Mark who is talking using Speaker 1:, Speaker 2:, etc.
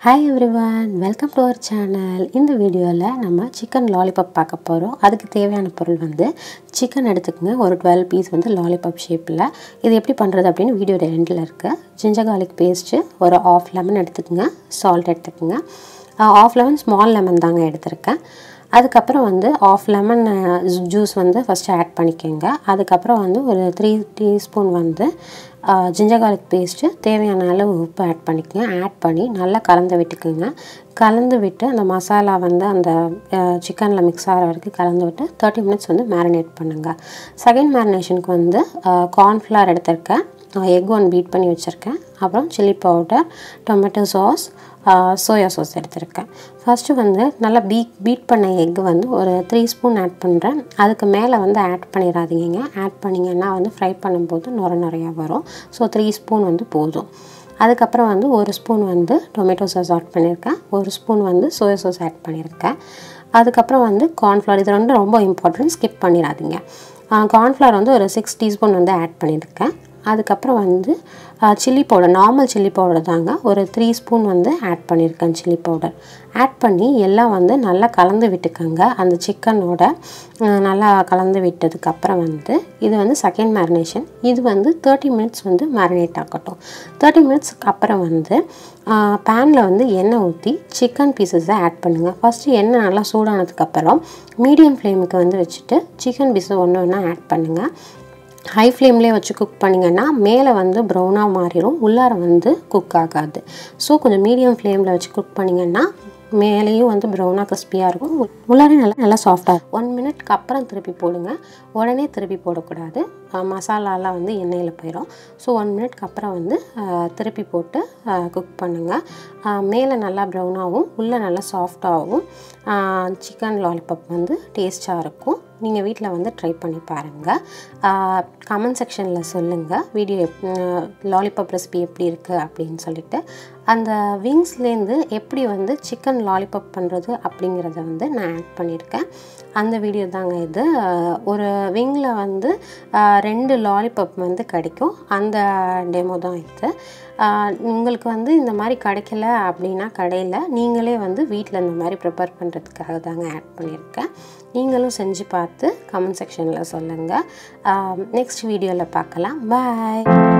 Speaker 1: hi everyone welcome to our channel இந்த வீடியோவில் நம்ம சிக்கன் லாலிபாப் பார்க்க போகிறோம் அதுக்கு தேவையான பொருள் வந்து சிக்கன் எடுத்துக்கோங்க ஒரு டுவெல் பீஸ் வந்து லாலிபாப் ஷேப்பில் இது எப்படி பண்ணுறது அப்படின்னு வீடியோ ரெண்டில் இருக்குது ஜிஞ்சர் கார்லிக் பேஸ்ட்டு ஒரு ஆஃப் லெமன் எடுத்துக்கோங்க சால்ட் எடுத்துக்கோங்க ஆஃப் லெமன் ஸ்மால் லெமன் தாங்க எடுத்திருக்கேன் அதுக்கப்புறம் வந்து ஆஃப் லெமன் ஜூஸ் வந்து ஃபஸ்ட்டு ஆட் பண்ணிக்கோங்க அதுக்கப்புறம் வந்து ஒரு த்ரீ டீஸ்பூன் வந்து ஜிஞ்சர் கார்லிக் பேஸ்ட்டு தேவையான அளவு உப்பு ஆட் பண்ணிக்கோங்க ஆட் பண்ணி நல்லா கலந்து விட்டுக்குங்க கலந்து விட்டு அந்த மசாலா வந்து அந்த சிக்கனில் மிக்ஸ் ஆகிற வரைக்கும் கலந்து விட்டு தேர்ட்டி மினிட்ஸ் வந்து மேரினேட் பண்ணுங்கள் செகண்ட் மேரினேஷனுக்கு வந்து கார்ன்ஃப்ளவர் எடுத்திருக்கேன் எக் ஒன் பீட் பண்ணி வச்சுருக்கேன் அப்புறம் chilli powder tomato sauce soya sauce எடுத்திருக்கேன் ஃபஸ்ட்டு வந்து நல்லா பீட் பீட் பண்ண எக்கு வந்து ஒரு த்ரீ ஸ்பூன் ஆட் பண்ணுறேன் அதுக்கு மேலே வந்து ஆட் பண்ணிடாதீங்க ஆட் பண்ணிங்கன்னா வந்து ஃப்ரை பண்ணும்போது நுர நிறையா வரும் ஸோ த்ரீ ஸ்பூன் வந்து போதும் அதுக்கப்புறம் வந்து ஒரு ஸ்பூன் வந்து டொமேட்டோ சாஸ் ஆட் பண்ணியிருக்கேன் ஒரு ஸ்பூன் வந்து சோயா சாஸ் ஆட் பண்ணியிருக்கேன் அதுக்கப்புறம் வந்து கார்ன்ஃப்ளவர் இது ரெண்டும் ரொம்ப இம்பார்ட்டன்ட் ஸ்கிப் பண்ணிடாதீங்க கார்ன்ஃப்ளவர் வந்து ஒரு சிக்ஸ் டீஸ்பூன் வந்து ஆட் பண்ணியிருக்கேன் அதுக்கப்புறம் வந்து chilli powder normal chilli powder தாங்க ஒரு த்ரீ ஸ்பூன் வந்து ஆட் பண்ணியிருக்கேன் சில்லி பவுடர் ஆட் பண்ணி எல்லாம் வந்து நல்லா கலந்து விட்டுக்கோங்க அந்த சிக்கனோட நல்லா கலந்து விட்டதுக்கப்புறம் வந்து இது வந்து செகண்ட் மேரினேஷன் இது வந்து தேர்ட்டி மினிட்ஸ் வந்து மேரினேட் ஆகட்டும் தேர்ட்டி மினிட்ஸ்க்கு அப்புறம் வந்து பேனில் வந்து எண்ணெய் ஊற்றி சிக்கன் பீசஸை ஆட் பண்ணுங்கள் ஃபஸ்ட்டு எண்ணெய் நல்லா சூடானதுக்கப்புறம் மீடியம் ஃப்ளேமுக்கு வந்து வச்சுட்டு சிக்கன் பீஸை ஒன்று ஒன்றா ஆட் பண்ணுங்கள் ஹை ஃப்ளேம்லேயே வச்சு குக் பண்ணிங்கன்னா மேலே வந்து ப்ரௌனாக மாறிடும் உள்ளார வந்து குக் ஆகாது ஸோ கொஞ்சம் மீடியம் ஃப்ளேமில் வச்சு குக் பண்ணிங்கன்னா மேலேயும் வந்து ப்ரௌனாக கிறிஸ்பியாக இருக்கும் உள்ளாரையும் நல்லா நல்லா சாஃப்டாக ஒன் மினிட்க்கு அப்புறம் திருப்பி போடுங்க உடனே திருப்பி போடக்கூடாது மசாலாலாம் வந்து எண்ணெயில் போயிடும் ஸோ ஒன் மினிட்க்கு அப்புறம் வந்து திருப்பி போட்டு குக் பண்ணுங்கள் மேலே நல்லா ப்ரௌனாகவும் உள்ளே நல்லா சாஃப்டாகவும் சிக்கன் லாலிபாப் வந்து டேஸ்ட்டாக இருக்கும் நீங்கள் வீட்டில் வந்து ட்ரை பண்ணி பாருங்கள் கமெண்ட் செக்ஷனில் சொல்லுங்கள் வீடியோ லாலிபாப் ரெசிபி எப்படி இருக்குது அப்படின்னு சொல்லிட்டு அந்த விங்ஸ்லேருந்து எப்படி வந்து சிக்கன் லாலிபாப் பண்ணுறது அப்படிங்கிறத வந்து நான் ஆட் பண்ணியிருக்கேன் அந்த வீடியோ தாங்க இது ஒரு விங்கில் வந்து ரெண்டு லாலிபாப் வந்து கிடைக்கும் அந்த டெமோ தான் இது உங்களுக்கு வந்து இந்த மாதிரி கிடைக்கல அப்படின்னா கடையில் நீங்களே வந்து வீட்டில் இந்த மாதிரி ப்ரிப்பேர் பண்ணுறதுக்காக தாங்க ஆட் பண்ணியிருக்கேன் நீங்களும் செஞ்சு பார்த்து கமெண்ட் செக்ஷனில் சொல்லுங்கள் நெக்ஸ்ட் வீடியோவில் பார்க்கலாம் பாய்